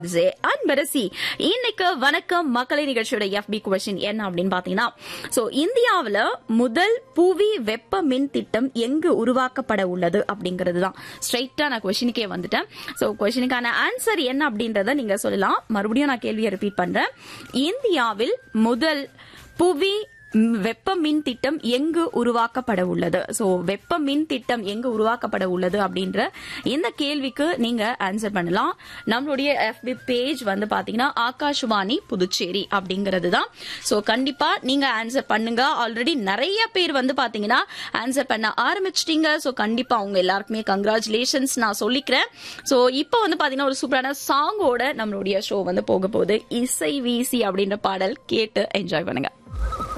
J Anbarasi இன்னைக்கு வணக்கம் மக்களை நிகழ்ச்சியோட எஃபி கொஸ்டின் என்ன அப்படின்னு பாத்தீங்கன்னா சோ இந்தியாவுல முதல் புவி வெப்ப மின் திட்டம் எங்கு உருவாக்கப்பட உள்ளது அப்படிங்கிறது தான் ஸ்ட்ரைட்டா நான் கொஸ்டினுக்கே வந்துட்டேன் சோ கொஸ்டினுக்கான ஆன்சர் என்ன அப்படின்றத நீங்க சொல்லலாம் மறுபடியும் நான் கேள்வியை ரிப்பீட் பண்றேன் இந்தியாவில் முதல் புவி ம், வெப்ப மின் திட்டம் எங்கு உருவாக்கப்பட உள்ளது சோ வெப்ப மின் திட்டம் எங்கு உருவாக்கப்பட உள்ளது அப்படின்ற இந்த கேள்விக்கு நீங்க ஆன்சர் பண்ணலாம் நம்மளுடைய FB பேஜ் வந்து பாத்தீங்கன்னா ஆகாஷ்வாணி புதுச்சேரி அப்படிங்கிறது தான் சோ கண்டிப்பா நீங்க ஆன்சர் பண்ணுங்க ஆல்ரெடி நிறைய பேர் வந்து பாத்தீங்கன்னா ஆன்சர் பண்ண ஆரம்பிச்சிட்டீங்க சோ கண்டிப்பா அவங்க எல்லாருக்குமே கங்க்ராச்சுலேஷன்ஸ் நான் சொல்லிக்கிறேன் சோ இப்போ வந்து பாத்தீங்கன்னா ஒரு சூப்பரான சாங்கோட நம்மளுடைய ஷோ வந்து போக போகுது இசை வீசி அப்படின்ற பாடல் கேட்டு என்ஜாய் பண்ணுங்க